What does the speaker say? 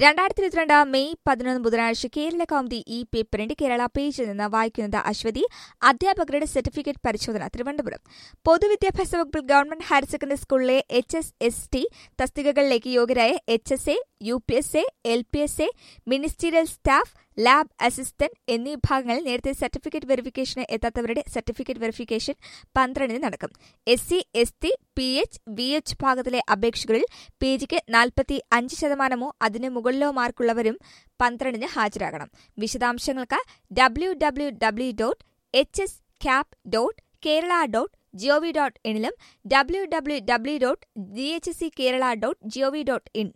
രണ്ടായിരത്തി ഇരുപത്തിരണ്ട് മെയ് പതിനൊന്ന് ബുധനാഴ്ച കേരള കൗമുദി ഈ പേപ്പറിന്റെ കേരള പേജിൽ നിന്ന് വായിക്കുന്നത് അശ്വതി അധ്യാപകരുടെ സർട്ടിഫിക്കറ്റ് പരിശോധന തിരുവനന്തപുരം പൊതുവിദ്യാഭ്യാസ വകുപ്പിൽ ഗവൺമെന്റ് ഹയർ സെക്കൻഡറി സ്കൂളിലെ എച്ച് എസ് എസ് ടി തസ്തികകളിലേക്ക് യോഗ്യരായ H S A U P S A L P S A ministerial staff lab assistant എന്നീ വിഭാഗങ്ങളിൽ നേരത്തെ സർട്ടിഫിക്കറ്റ് വെരിഫിക്കേഷന് എത്താത്തവരുടെ സർട്ടിഫിക്കറ്റ് വെരിഫിക്കേഷൻ പന്ത്രണ്ടിന് നടക്കും S C S T P H V H ഭാഗത്തിലെ അപേക്ഷകളിൽ പി ജിക്ക് നാൽപ്പത്തി അഞ്ച് ശതമാനമോ അതിന് മുകളിലോ മാർക്കുള്ളവരും പന്ത്രണ്ടിന് ഹാജരാകണം വിശദാംശങ്ങൾക്ക് W W W dot H S cap dot Kerala dot G O V dot ഇനിലും W W W dot G H C Kerala dot G O V dot in